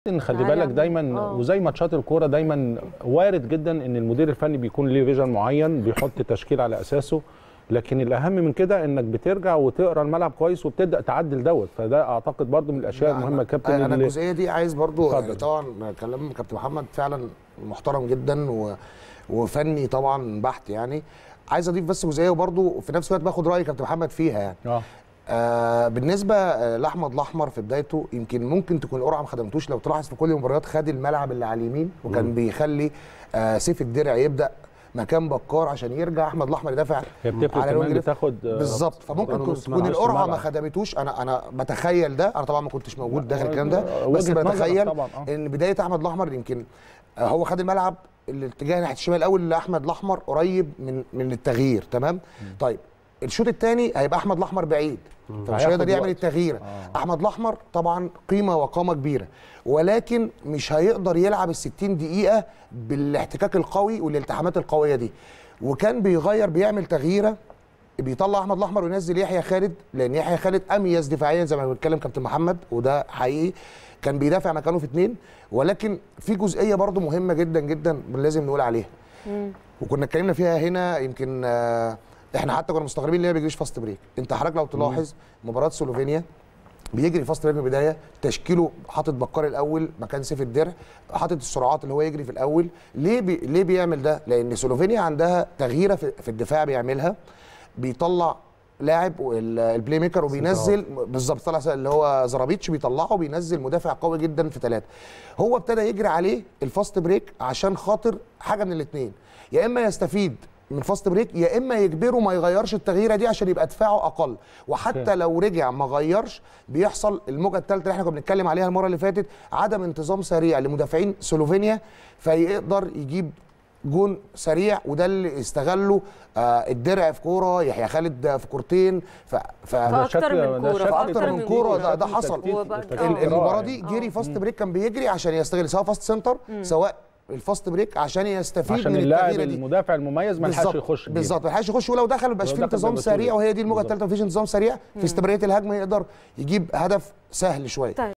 ان خلي تعالى بالك اعمل. دايما آه. وزي ماتشات الكوره دايما وارد جدا ان المدير الفني بيكون ليه فيجن معين بيحط تشكيل على اساسه لكن الاهم من كده انك بترجع وتقرا الملعب كويس وبتبدا تعدل دوت فده اعتقد برضو من الاشياء لا، المهمه يا أنا- كابتن انا اللي- الجزئيه دي عايز برضو اتفضل. طبعا كلام كابتن محمد فعلا محترم جدا و... وفني طبعا بحت يعني عايز اضيف بس جزئيه وبرضو في نفس الوقت باخد راي كابتن محمد فيها يعني اه آه بالنسبه آه، لاحمد الاحمر في بدايته يمكن ممكن تكون القرعه ما خدمتوش لو تلاحظ في كل المباريات خد الملعب اللي على اليمين وكان بيخلي آه سيف الدرع يبدا مكان بكار عشان يرجع احمد الاحمر يدافع هي بتفرق على كمان الوينج بتاخد آه، بالظبط فممكن كانوا تكون نص تكون ملعب. القرعه نص ما ملعب. خدمتوش انا انا بتخيل ده انا طبعا ما كنتش موجود داخل الكلام ده آه، بس وجهة نظرك بتخيل طبعاً، آه. ان بدايه احمد الاحمر يمكن آه، هو خد الملعب الاتجاه ناحيه الشمال الاول لاحمد الاحمر قريب من من التغيير تمام طيب الشوط الثاني هيبقى احمد الاحمر بعيد فمش هياخد هيقدر يعمل وقت. التغيير آه. احمد الاحمر طبعا قيمه وقامه كبيره ولكن مش هيقدر يلعب ال 60 دقيقه بالاحتكاك القوي والالتحامات القويه دي وكان بيغير بيعمل تغييره بيطلع احمد الاحمر وينزل يحيى خالد لان يحيى خالد اميز دفاعيا زي ما بيتكلم كابتن محمد وده حقيقي كان بيدافع مكانه في اثنين ولكن في جزئيه برضو مهمه جدا جدا لازم نقول عليها وكنا اتكلمنا فيها هنا يمكن آه، احنا حتى كنا مستغربين ليه ما بيجريش فاست بريك انت حضرتك لو تلاحظ مباراه سلوفينيا بيجري فاست بريك من البدايه تشكيله حاطط بكار الاول مكان سيف الدرع حاطط السرعات اللي هو يجري في الاول ليه بي ليه بيعمل ده لان سلوفينيا عندها تغييره في, في الدفاع بيعملها بيطلع لاعب ال- البلاي ميكر وبينزل بالظبط طلع اللي هو زرابيتش بيطلعه وبينزل مدافع قوي جدا في ثلاثه هو ابتدى يجري عليه الفاست بريك عشان خاطر حاجه من الاثنين يا اما يستفيد من فاست بريك يا اما يجبره ما يغيرش التغييره دي عشان يبقى دفاعه اقل وحتى لو رجع ما غيرش بيحصل الموجه الثالثه اللي احنا كنا بنتكلم عليها المره اللي فاتت عدم انتظام سريع لمدافعين سلوفينيا فيقدر يجيب جون سريع وده اللي استغله آه الدرع في كوره يحيى خالد في كورتين ف, ف... ده شكل- أكتر من ده كورة، شكل في أكتر من كورة، ده- ده شكل حصل. تكتيكي- وبقى- تكتيكي آه. ال- المباراه رائع. دي جري فاست بريك كان بيجري عشان يستغل سواء فاست سنتر سواء الفاست بريك عشان يستفيد عشان من اللاعب التغييره دي المدافع المميز ما لحقش يخش بيه. بالظبط ما لحقش يخش ولو دخل ما يبقاش لو فيه دخل انتظام بيبقى سريع بسهولة. وهي دي الموجه بالظبط. الثالثه مفيش انتظام سريع في استمراريه الهجمه يقدر يجيب هدف سهل شويه طيب